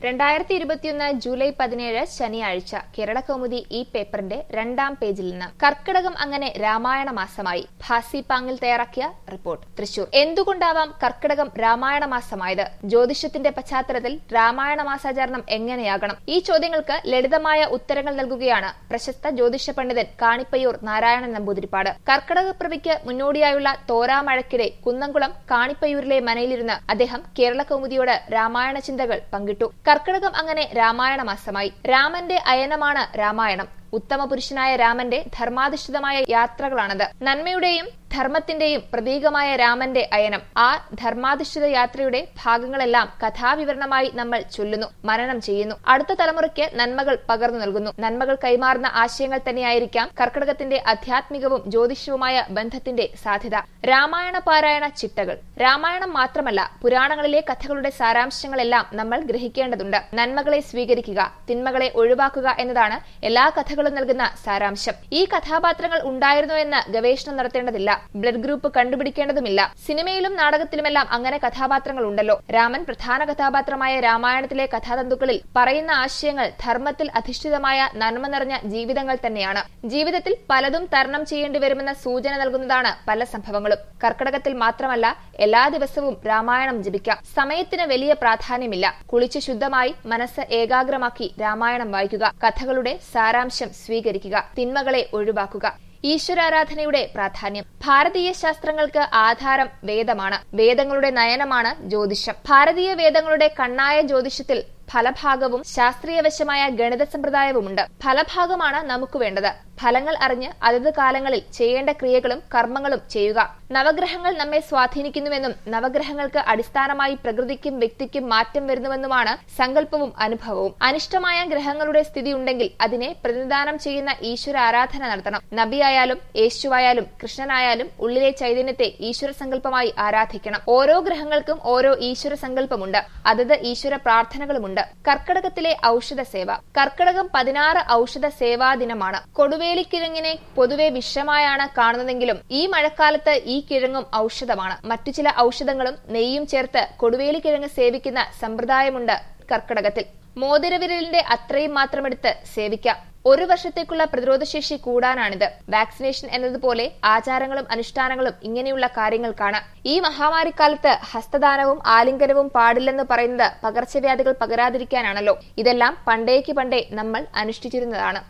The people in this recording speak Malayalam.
രണ്ടായിരത്തി ഇരുപത്തിയൊന്ന് ജൂലൈ പതിനേഴ് ശനിയാഴ്ച കേരള കൗമുദി ഈ പേപ്പറിന്റെ രണ്ടാം പേജിൽ നിന്ന് കർക്കിടകം അങ്ങനെ രാമായണ മാസമായി ഭാസി പാങ്ങിൽ തയ്യാറാക്കിയ റിപ്പോർട്ട് തൃശൂർ എന്തുകൊണ്ടാവാം കർക്കിടകം രാമായണ മാസമായത് ജ്യോതിഷത്തിന്റെ പശ്ചാത്തലത്തിൽ രാമായണ മാസാചരണം എങ്ങനെയാകണം ഈ ചോദ്യങ്ങൾക്ക് ലളിതമായ ഉത്തരങ്ങൾ നൽകുകയാണ് പ്രശസ്ത ജ്യോതിഷ പണ്ഡിതൻ കാണിപ്പയ്യൂർ നാരായണൻ നമ്പൂതിരിപ്പാട് കർക്കിടകപ്രവിക്ക് മുന്നോടിയായുള്ള തോരാമഴയ്ക്കിടെ കുന്നംകുളം കാണിപ്പയ്യൂരിലെ മനയിലിരുന്ന് അദ്ദേഹം കേരള കൗമുദിയോട് രാമായണ ചിന്തകൾ പങ്കിട്ടു കർക്കിടകം അങ്ങനെ രാമായണ മാസമായി രാമന്റെ അയനമാണ് രാമായണം ഉത്തമ പുരുഷനായ രാമന്റെ ധർമാധിഷ്ഠിതമായ യാത്രകളാണത് നന്മയുടെയും ധർമ്മത്തിന്റെയും പ്രതീകമായ രാമന്റെ അയനം ആ ധർമാധിഷ്ഠിത യാത്രയുടെ ഭാഗങ്ങളെല്ലാം കഥാവിവരണമായി നമ്മൾ ചൊല്ലുന്നു മനനം ചെയ്യുന്നു അടുത്ത തലമുറയ്ക്ക് നന്മകൾ പകർന്നു നൽകുന്നു നന്മകൾ കൈമാറുന്ന ആശയങ്ങൾ തന്നെയായിരിക്കാം കർക്കിടകത്തിന്റെ ആധ്യാത്മികവും ജ്യോതിഷവുമായ ബന്ധത്തിന്റെ സാധ്യത രാമായണ പാരായണ ചിട്ടകൾ രാമായണം മാത്രമല്ല പുരാണങ്ങളിലെ കഥകളുടെ സാരാംശങ്ങളെല്ലാം നമ്മൾ ഗ്രഹിക്കേണ്ടതുണ്ട് നന്മകളെ സ്വീകരിക്കുക തിന്മകളെ ഒഴിവാക്കുക എന്നതാണ് എല്ലാ കഥകളും നൽകുന്ന സാരാംശം ഈ കഥാപാത്രങ്ങൾ ഉണ്ടായിരുന്നോ എന്ന് ഗവേഷണം നടത്തേണ്ടതില്ല ബ്ലഡ് ഗ്രൂപ്പ് കണ്ടുപിടിക്കേണ്ടതുമില്ല സിനിമയിലും നാടകത്തിലുമെല്ലാം അങ്ങനെ കഥാപാത്രങ്ങൾ ഉണ്ടല്ലോ രാമൻ പ്രധാന കഥാപാത്രമായ രാമായണത്തിലെ കഥാതന്തുക്കളിൽ പറയുന്ന ആശയങ്ങൾ ധർമ്മത്തിൽ അധിഷ്ഠിതമായ നന്മ നിറഞ്ഞ ജീവിതങ്ങൾ തന്നെയാണ് ജീവിതത്തിൽ പലതും തരണം ചെയ്യേണ്ടി വരുമെന്ന സൂചന നൽകുന്നതാണ് പല സംഭവങ്ങളും കർക്കിടകത്തിൽ മാത്രമല്ല എല്ലാ ദിവസവും രാമായണം ജപിക്കാം സമയത്തിന് വലിയ പ്രാധാന്യമില്ല കുളിച്ച് ശുദ്ധമായി മനസ്സ് ഏകാഗ്രമാക്കി രാമായണം വായിക്കുക കഥകളുടെ സാരാംശം സ്വീകരിക്കുക തിന്മകളെ ഒഴിവാക്കുക ഈശ്വരാരാധനയുടെ പ്രാധാന്യം ഭാരതീയ ശാസ്ത്രങ്ങൾക്ക് ആധാരം വേദമാണ് വേദങ്ങളുടെ നയനമാണ് ജ്യോതിഷം ഭാരതീയ വേദങ്ങളുടെ കണ്ണായ ജ്യോതിഷത്തിൽ ഫലഭാഗവും ശാസ്ത്രീയവശമായ ഗണിത സമ്പ്രദായവുമുണ്ട് ഫലഭാഗമാണ് നമുക്ക് വേണ്ടത് ഫലങ്ങൾ അറിഞ്ഞ് അതത് കാലങ്ങളിൽ ചെയ്യേണ്ട ക്രിയകളും കർമ്മങ്ങളും ചെയ്യുക നവഗ്രഹങ്ങൾ നമ്മെ സ്വാധീനിക്കുന്നുവെന്നും നവഗ്രഹങ്ങൾക്ക് അടിസ്ഥാനമായി പ്രകൃതിക്കും വ്യക്തിക്കും മാറ്റം വരുന്നുവെന്നുമാണ് സങ്കല്പവും അനുഭവവും അനിഷ്ടമായ ഗ്രഹങ്ങളുടെ സ്ഥിതി ഉണ്ടെങ്കിൽ അതിനെ പ്രതിനിധാനം ചെയ്യുന്ന ഈശ്വര ആരാധന നടത്തണം നബിയായാലും യേശുവായാലും കൃഷ്ണനായാലും ഉള്ളിലെ ചൈതന്യത്തെ ഈശ്വര സങ്കല്പമായി ആരാധിക്കണം ഓരോ ഗ്രഹങ്ങൾക്കും ഓരോ ഈശ്വര സങ്കല്പമുണ്ട് അതത് ഈശ്വര പ്രാർത്ഥനകളുമുണ്ട് കർക്കിടകത്തിലെ ഔഷധ സേവ കർക്കിടകം പതിനാറ് ഔഷധ സേവാ ദിനമാണ് കൊടുവേലിക്കിഴങ്ങിനെ പൊതുവെ വിഷമായാണ് കാണുന്നതെങ്കിലും ഈ മഴക്കാലത്ത് ഈ കിഴങ്ങും ഔഷധമാണ് മറ്റു ചില ഔഷധങ്ങളും നെയ്യും ചേർത്ത് കൊടുവേലിക്കിഴങ്ങ് സേവിക്കുന്ന സമ്പ്രദായമുണ്ട് കർക്കിടകത്തിൽ മോതിരവിരലിന്റെ അത്രയും മാത്രമെടുത്ത് സേവിക്കാം ഒരു വർഷത്തേക്കുള്ള പ്രതിരോധശേഷി കൂടാനാണിത് വാക്സിനേഷൻ എന്നതുപോലെ ആചാരങ്ങളും അനുഷ്ഠാനങ്ങളും ഇങ്ങനെയുള്ള കാര്യങ്ങൾക്കാണ് ഈ മഹാമാരിക്കാലത്ത് ഹസ്തദാനവും ആലിംഗനവും പാടില്ലെന്ന് പറയുന്നത് പകർച്ചവ്യാധികൾ പകരാതിരിക്കാനാണല്ലോ ഇതെല്ലാം പണ്ടേക്ക് പണ്ടേ നമ്മൾ അനുഷ്ഠിച്ചിരുന്നതാണ്